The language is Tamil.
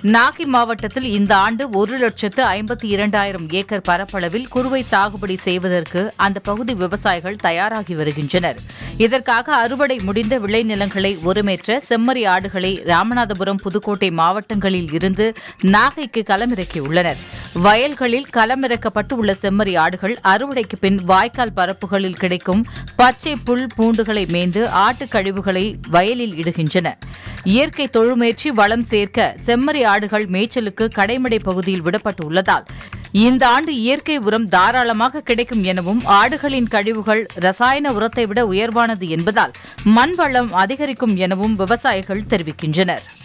நாகை மாவட்டத்தில் இந்த ஆண்டு ஒரு லட்சத்து ஐம்பத்தி இரண்டாயிரம் ஏக்கர் பரப்பளவில் குறுவை சாகுபடி செய்வதற்கு அந்த பகுதி விவசாயிகள் தயாராகி வருகின்றனர் இதற்காக அறுவடை முடிந்த விளைநிலங்களை ஒருமேற்ற செம்மறி ஆடுகளை ராமநாதபுரம் புதுக்கோட்டை மாவட்டங்களில் இருந்து நாகைக்கு களமிறக்கியுள்ளனர் வயல்களில் களமிறக்கப்பட்டு உள்ள செம்மறி ஆடுகள் அறுவடைக்கு பின் வாய்க்கால் பரப்புகளில் கிடைக்கும் பச்சை புல் பூண்டுகளை மேய்ந்து ஆட்டுக் கழிவுகளை வயலில் இடுகின்றன இயற்கை தொழுமுயற்சி வளம் சேர்க்க செம்மறி ஆடுகள் மேய்ச்சலுக்கு கடைமடை பகுதியில் விடப்பட்டுள்ளதால் இந்த ஆண்டு இயற்கை உரம் தாராளமாக கிடைக்கும் எனவும் ஆடுகளின் கழிவுகள் ரசாயன உரத்தை விட உயர்வானது என்பதால் மண் வளம் அதிகரிக்கும் எனவும் விவசாயிகள் தெரிவிக்கின்றனர்